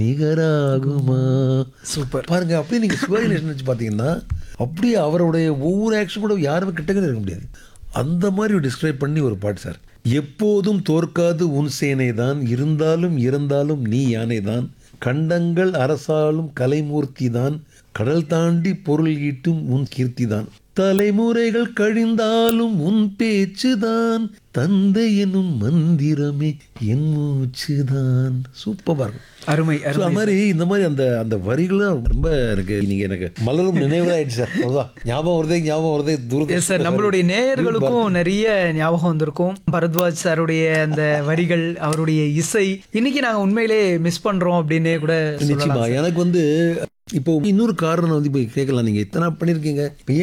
நிகராகுமா super பாருங்க அப்படியே நீங்க சிவாஜி நேஷன் வச்சு பார்த்தீங்கன்னா அப்படியே அவருடைய ஒவ்வொரு ஆக்ஷன் கூட யாருமே கிட்டக்க இருக்க முடியாது அந்த மாதிரி டிஸ்கிரைப் பண்ணி ஒரு பாட்டு சார் எப்போதும் தோற்காது உன் சேனை தான் இருந்தாலும் இறந்தாலும் நீ யானை தான் கண்டங்கள் அரசாலும் கலைமூர்த்தி தான் கடல் தாண்டி பொருள் ஈட்டும் உன் கீர்த்தி தான் தலைமுறைகள் கழிந்தாலும் உன் பேச்சுதான் தந்தை எனும் மந்திரமே என் மூச்சுதான் சூப்பராக இருக்கும் அருமை So, அருமை அது மாதிரி இந்த மாதிரி அந்த அந்த வரிகளும் ரொம்ப எனக்கு நீங்க எனக்கு மலரும் நினைவுதான் ஆயிடுச்சு சார் அவ்வளோதான் ஞாபகம் வருதே ஞாபகம் வருதே தூரம் எஸ் சார் நம்மளுடைய நேயர்களுக்கும் நிறைய ஞாபகம் வந்திருக்கும் பரத்வாஜ் சாருடைய அந்த வரிகள் அவருடைய இசை இன்னைக்கு நாங்க உண்மையிலே மிஸ் பண்றோம் அப்படின்னே கூட சொல்லலாம் நிச்சயமா எனக்கு வந்து இப்போ இன்னொரு காரணம் வந்து இப்போ கேட்கலாம் நீங்க இத்தனை பண்ணியிருக்கீங்க இப்போ